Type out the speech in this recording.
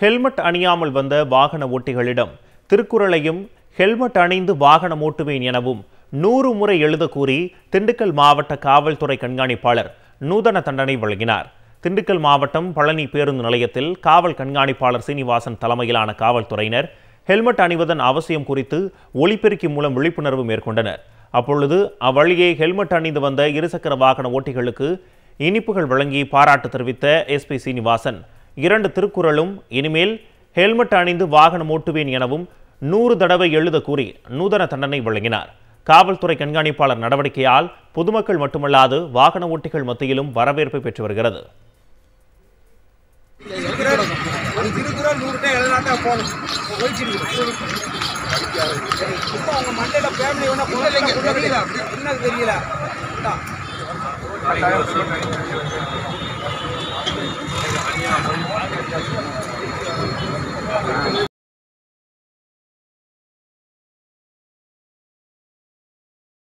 Helmet அணியாமல் வந்த வாகன ஓட்டிகளிடம் திருக்குறளையும் ஹெல்மெட் அணிந்து வாகனம் ஓட்டுவேன் எனவும் நூறு முறை எழுத கூறி திண்டுக்கல் மாவட்ட காவல்துறை கண்காணிப்பாளர் நூதன தண்டனை வழங்கினார் திண்டுக்கல் மாவட்டம் பழனி பேருந்து நிலையத்தில் காவல் கண்காணிப்பாளர் சீனிவாசன் தலைமையிலான காவல்துறையினர் ஹெல்மெட் அணிவதன் அவசியம் குறித்து ஒலிபெருக்கி மூலம் விழிப்புணர்வு மேற்கொண்டனர் அப்பொழுது அவ்வழியே ஹெல்மெட் அணிந்து வந்த இருசக்கர வாகன ஓட்டிகளுக்கு இனிப்புகள் வழங்கி பாராட்டு தெரிவித்த எஸ்பி சீனிவாசன் இரண்டு திருக்குறளும் இனிமேல் ஹெல்மெட் அணிந்து வாகனம் ஓட்டுவேன் எனவும் நூறு தடவை எழுத கூறி நூதன தண்டனை வழங்கினார் காவல்துறை கண்காணிப்பாளர் நடவடிக்கையால் பொதுமக்கள் மட்டுமல்லாது வாகன ஓட்டிகள் மத்தியிலும் வரவேற்பை பெற்று வருகிறது ஒரு திருக்குறள் நூறு டைம் எழுதாட்டா போகணும் ஒழிச்சிருக்கு இப்போ அவங்க மண்டையில ஃபேமிலி ஒன்றா புள்ள தெரியல என்ன தெரியல இந்தா.